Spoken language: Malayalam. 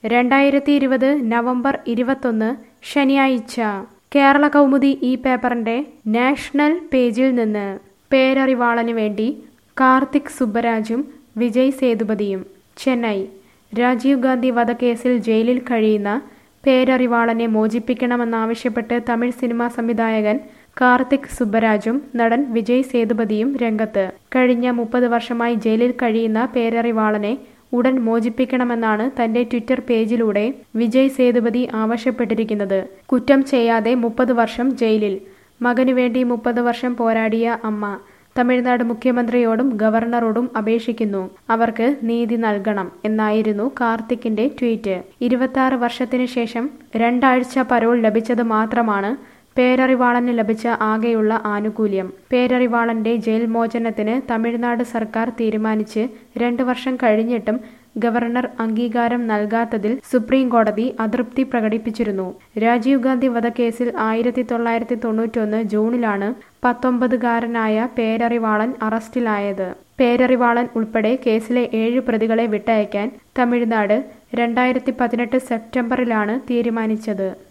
രണ്ടായിരത്തി ഇരുപത് നവംബർ ഇരുപത്തൊന്ന് ശനിയാഴ്ച കേരള കൗമുദി ഈ പേപ്പറിന്റെ നാഷണൽ പേജിൽ നിന്ന് പേരറിവാളന് വേണ്ടി കാർത്തിക് സുബ്ബരാജും വിജയ് സേതുപതിയും ചെന്നൈ രാജീവ് ഗാന്ധി വധക്കേസിൽ ജയിലിൽ കഴിയുന്ന പേരറിവാളനെ മോചിപ്പിക്കണമെന്നാവശ്യപ്പെട്ട് തമിഴ് സിനിമാ സംവിധായകൻ കാർത്തിക് സുബ്ബരാജും നടൻ വിജയ് സേതുപതിയും രംഗത്ത് കഴിഞ്ഞ മുപ്പത് വർഷമായി ജയിലിൽ കഴിയുന്ന പേരറിവാളനെ ഉടൻ മോചിപ്പിക്കണമെന്നാണ് തന്റെ ട്വിറ്റർ പേജിലൂടെ വിജയ് സേതുപതി ആവശ്യപ്പെട്ടിരിക്കുന്നത് കുറ്റം ചെയ്യാതെ മുപ്പത് വർഷം ജയിലിൽ മകനു വേണ്ടി മുപ്പത് വർഷം പോരാടിയ അമ്മ തമിഴ്നാട് മുഖ്യമന്ത്രിയോടും ഗവർണറോടും അപേക്ഷിക്കുന്നു അവർക്ക് നീതി നൽകണം എന്നായിരുന്നു കാർത്തിക്കിന്റെ ട്വീറ്റ് ഇരുപത്തി വർഷത്തിനു ശേഷം രണ്ടാഴ്ച പരോൾ ലഭിച്ചത് മാത്രമാണ് പേരറിവാളന് ലഭിച്ച ആകെയുള്ള ആനുകൂല്യം പേരറിവാളന്റെ ജയിൽ മോചനത്തിന് തമിഴ്നാട് സർക്കാർ തീരുമാനിച്ച് രണ്ടു വർഷം കഴിഞ്ഞിട്ടും ഗവർണർ അംഗീകാരം നൽകാത്തതിൽ സുപ്രീം കോടതി അതൃപ്തി പ്രകടിപ്പിച്ചിരുന്നു രാജീവ് ഗാന്ധി വധക്കേസിൽ ആയിരത്തി തൊള്ളായിരത്തി തൊണ്ണൂറ്റൊന്ന് ജൂണിലാണ് പത്തൊമ്പതുകാരനായ പേരറിവാളൻ അറസ്റ്റിലായത് പേരറിവാളൻ ഉൾപ്പെടെ കേസിലെ ഏഴ് പ്രതികളെ വിട്ടയക്കാൻ തമിഴ്നാട് രണ്ടായിരത്തി പതിനെട്ട് സെപ്റ്റംബറിലാണ് തീരുമാനിച്ചത്